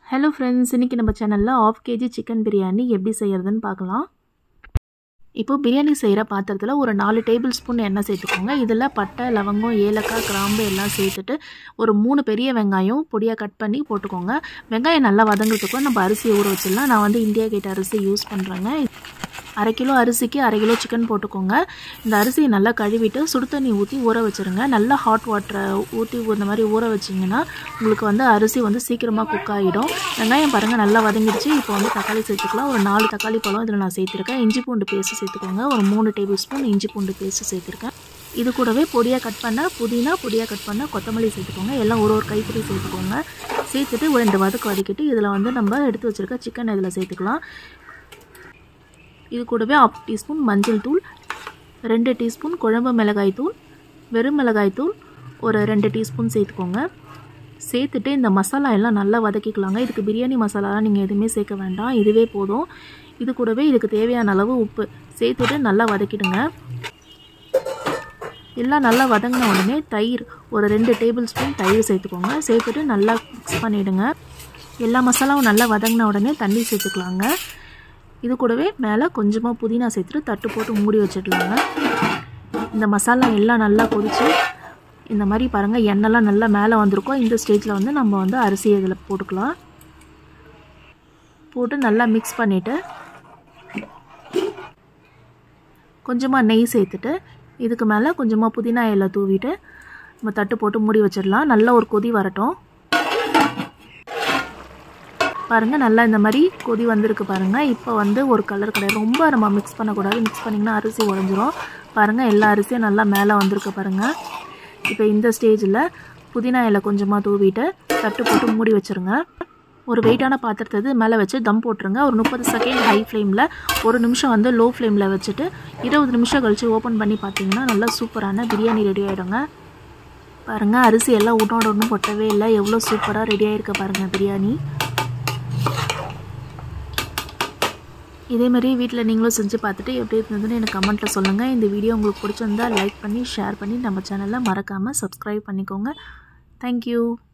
hello friends இன்றைக்கி நம்ம சேனலில் ஆஃப் கேஜி சிக்கன் பிரியாணி எப்படி செய்கிறதுன்னு பார்க்கலாம் இப்போது பிரியாணி செய்கிற பாத்திரத்தில் ஒரு நாலு டேபிள் ஸ்பூன் எண்ணெய் சேர்த்துக்கோங்க இதில் பட்டை லவங்கம் ஏலக்காய் கிராம்பு எல்லாம் சேர்த்துட்டு ஒரு மூணு பெரிய வெங்காயம் பொடியாக கட் பண்ணி போட்டுக்கோங்க வெங்காயம் நல்லா வதங்கிறதுக்கும் நம்ம அரிசியை ஊற வச்சிடலாம் நான் வந்து இந்தியா கேட் அரிசி யூஸ் பண்ணுறேங்க அரை கிலோ அரிசிக்கு அரை கிலோ சிக்கன் போட்டுக்கோங்க இந்த அரிசியை நல்லா கழுவிட்டு சுடு தண்ணி ஊற்றி ஊற வச்சுருங்க நல்லா ஹாட் வாட்டரை ஊற்றி இந்த மாதிரி ஊற வச்சிங்கன்னா உங்களுக்கு வந்து அரிசி வந்து சீக்கிரமாக குக் ஆகிடும் வெங்காயம் பாருங்கள் நல்லா வதங்கிடுச்சு இப்போ வந்து தக்காளி சேர்த்துக்கலாம் ஒரு நாலு தக்காளி பழம் இதில் நான் சேர்த்துருக்கேன் இஞ்சி பூண்டு பேஸ்ட்டு சேர்த்துக்கோங்க ஒரு மூணு டேபிள் ஸ்பூன் இஞ்சி பூண்டு பேஸ்ட்டு சேர்த்துருக்கேன் இது கூடவே பொடியாக கட் பண்ண புதினா பொடியாக கட் பண்ண கொத்தமல்லி சேர்த்துக்கோங்க எல்லாம் ஒரு ஒரு கைப்பிடி சேர்த்துக்கோங்க சேர்த்துட்டு ஒரு ரெண்டு வதக்கு வதக்கிட்டு இதில் வந்து நம்ம எடுத்து வச்சுருக்க சிக்கன் இதில் சேர்த்துக்கலாம் இது கூடவே ஆஃப் டீஸ்பூன் மஞ்சள் தூள் ரெண்டு டீஸ்பூன் குழம்பு மிளகாய் தூள் வெறும் மிளகாய் தூள் ஒரு ரெண்டு டீஸ்பூன் சேர்த்துக்கோங்க சேர்த்துட்டு இந்த மசாலா எல்லாம் நல்லா வதக்கிக்கலாங்க இதுக்கு பிரியாணி மசாலாலாம் நீங்கள் எதுவுமே சேர்க்க வேண்டாம் இதுவே போதும் இது கூடவே இதுக்கு தேவையான அளவு உப்பு சேர்த்துட்டு நல்லா வதக்கிடுங்க எல்லாம் நல்லா வதங்கின உடனே தயிர் ஒரு ரெண்டு டேபிள் ஸ்பூன் தயிர் சேர்த்துக்கோங்க சேர்த்துட்டு நல்லா மிக்ஸ் பண்ணிவிடுங்க எல்லா மசாலாவும் நல்லா வதங்கின உடனே தண்ணி சேர்த்துக்கலாங்க இது கூடவே மேலே கொஞ்சமாக புதினா சேர்த்துட்டு தட்டு போட்டு மூடி வச்சிடலாங்க இந்த மசாலா எல்லாம் நல்லா கொதித்து இந்த மாதிரி பாருங்கள் எண்ணெய்லாம் நல்லா மேலே வந்திருக்கோம் இந்த ஸ்டேஜில் வந்து நம்ம வந்து அரிசி இதில் போட்டுக்கலாம் போட்டு நல்லா மிக்ஸ் பண்ணிவிட்டு கொஞ்சமாக நெய் சேர்த்துட்டு இதுக்கு மேலே கொஞ்சமாக புதினா இலை தூவிட்டு நம்ம தட்டு போட்டு மூடி வச்சிடலாம் நல்லா ஒரு கொதி வரட்டும் பாருங்கள் நல்லா இந்த மாதிரி கொதி வந்திருக்கு பாருங்கள் இப்போ வந்து ஒரு கலர் கிடையாது ரொம்ப நம்ம மிக்ஸ் பண்ணக்கூடாது மிக்ஸ் பண்ணிங்கன்னா அரிசி உடஞ்சிரும் பாருங்கள் எல்லா அரிசியும் நல்லா மேலே வந்திருக்கு பாருங்கள் இப்போ இந்த ஸ்டேஜில் புதினா இலை கொஞ்சமாக தூவிட்டு தட்டு போட்டு மூடி வச்சுருங்க ஒரு வெயிட்டான பாத்திரத்தை மேலே வச்சு தம் போட்டுருங்க ஒரு முப்பது செகண்ட் ஹை ஃப்ளேமில் ஒரு நிமிஷம் வந்து லோ ஃப்ளேமில் வச்சுட்டு இருபது நிமிஷம் கழித்து ஓப்பன் பண்ணி பார்த்தீங்கன்னா நல்லா சூப்பரான பிரியாணி ரெடி ஆகிடுங்க பாருங்கள் அரிசி எல்லாம் உடனோட ஒன்றும் கொட்டவே இல்லை எவ்வளோ சூப்பராக ரெடி ஆகிருக்க பாருங்கள் பிரியாணி இதே மாதிரி வீட்டில் நீங்களும் செஞ்சு பார்த்துட்டு எப்படி இருந்ததுன்னு எனக்கு கமெண்ட்டில் சொல்லுங்கள் இந்த வீடியோ உங்களுக்கு பிடிச்சிருந்தா லைக் பண்ணி ஷேர் பண்ணி நம்ம சேனலை மறக்காமல் சப்ஸ்கிரைப் பண்ணிக்கோங்க தேங்க்யூ